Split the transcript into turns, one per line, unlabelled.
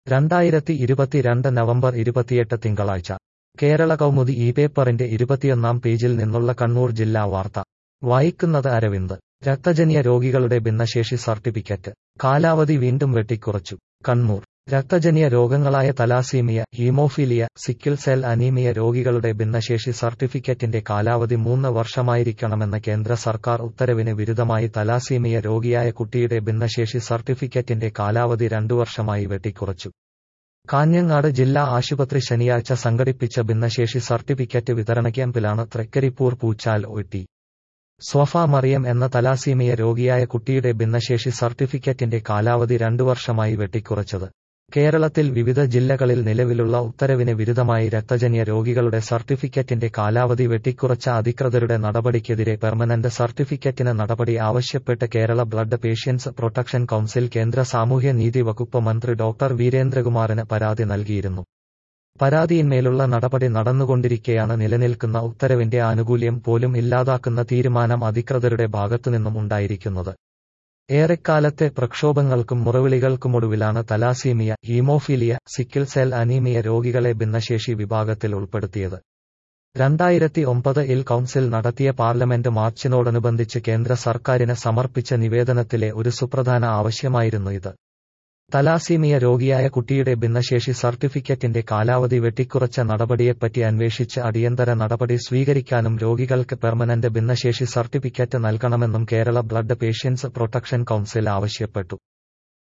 രണ്ടായിരത്തി ഇരുപത്തിരണ്ട് നവംബർ ഇരുപത്തിയെട്ട് തിങ്കളാഴ്ച കേരള കൗമുദി ഈ പേപ്പറിന്റെ ഇരുപത്തിയൊന്നാം പേജിൽ നിന്നുള്ള കണ്ണൂർ ജില്ലാ വാർത്ത വായിക്കുന്നത് അരവിന്ദ് രക്തജന്യ രോഗികളുടെ ഭിന്നശേഷി സർട്ടിഫിക്കറ്റ് കാലാവധി വീണ്ടും വെട്ടിക്കുറച്ചു കണ്ണൂർ രക്തജന്യ രോഗങ്ങളായ thalassemia haemophilia sickle cell anaemia രോഗികളുടെ ഭിന്നശേഷി സർട്ടിഫിക്കറ്റിന്റെ കാലാവധി മൂന്ന് വർഷമായിരിക്കണമെന്ന കേന്ദ്ര സർക്കാർ ഉത്തരവിന് വിരുദ്ധമായി തലാസീമിയ രോഗിയായ കുട്ടിയുടെ ഭിന്നശേഷി സർട്ടിഫിക്കറ്റിന്റെ കാലാവധി രണ്ടു വർഷമായി വെട്ടിക്കുറച്ചു കാഞ്ഞങ്ങാട് ജില്ലാ ആശുപത്രി ശനിയാഴ്ച സംഘടിപ്പിച്ച ഭിന്നശേഷി സർട്ടിഫിക്കറ്റ് വിതരണ ക്യാമ്പിലാണ് തൃക്കരിപ്പൂർ പൂച്ചാൽ ഒ ടി സ്വഫ മറിയം എന്ന തലാസീമിയ രോഗിയായ കുട്ടിയുടെ ഭിന്നശേഷി സർട്ടിഫിക്കറ്റിന്റെ കാലാവധി രണ്ടു വർഷമായി വെട്ടിക്കുറച്ചത് കേരളത്തിൽ വിവിധ ജില്ലകളിൽ നിലവിലുള്ള ഉത്തരവിന് വിരുദ്ധമായി രക്തജന്യ രോഗികളുടെ സർട്ടിഫിക്കറ്റിന്റെ കാലാവധി വെട്ടിക്കുറച്ച അധികൃതരുടെ നടപടിക്കെതിരെ പെർമനന്റ് സർട്ടിഫിക്കറ്റിന് നടപടി ആവശ്യപ്പെട്ട് Kerala blood patients protection council കേന്ദ്ര സാമൂഹ്യ നീതി വകുപ്പ് മന്ത്രി ഡോക്ടർ വീരേന്ദ്രകുമാറിന് പരാതി നൽകിയിരുന്നു പരാതിയിന്മേലുള്ള നടപടി നടന്നുകൊണ്ടിരിക്കെയാണ് നിലനിൽക്കുന്ന ഉത്തരവിന്റെ ആനുകൂല്യം പോലും ഇല്ലാതാക്കുന്ന തീരുമാനം അധികൃതരുടെ ഭാഗത്തുനിന്നും ഉണ്ടായിരിക്കുന്നത് ഏറെക്കാലത്തെ പ്രക്ഷോഭങ്ങൾക്കും മുറവിളികൾക്കുമൊടുവിലാണ് thalassemia haemophilia sickle cell anaemia രോഗികളെ ഭിന്നശേഷി വിഭാഗത്തിൽ ഉൾപ്പെടുത്തിയത് രണ്ടായിരത്തി ഒമ്പത് ഇൽ കൌൺസിൽ നടത്തിയ പാർലമെന്റ് മാർച്ചിനോടനുബന്ധിച്ച് കേന്ദ്ര സർക്കാരിന് സമർപ്പിച്ച നിവേദനത്തിലെ ഒരു സുപ്രധാന ആവശ്യമായിരുന്നു ഇത് തലാസീമിയ രോഗിയായ കുട്ടിയുടെ ഭിന്നശേഷി സർട്ടിഫിക്കറ്റിന്റെ കാലാവധി വെട്ടിക്കുറച്ച നടപടിയെപ്പറ്റി അന്വേഷിച്ച് അടിയന്തര നടപടി സ്വീകരിക്കാനും രോഗികൾക്ക് പെർമനന്റ് ഭിന്നശേഷി സർട്ടിഫിക്കറ്റ് നൽകണമെന്നും Kerala blood patients protection council ആവശ്യപ്പെട്ടു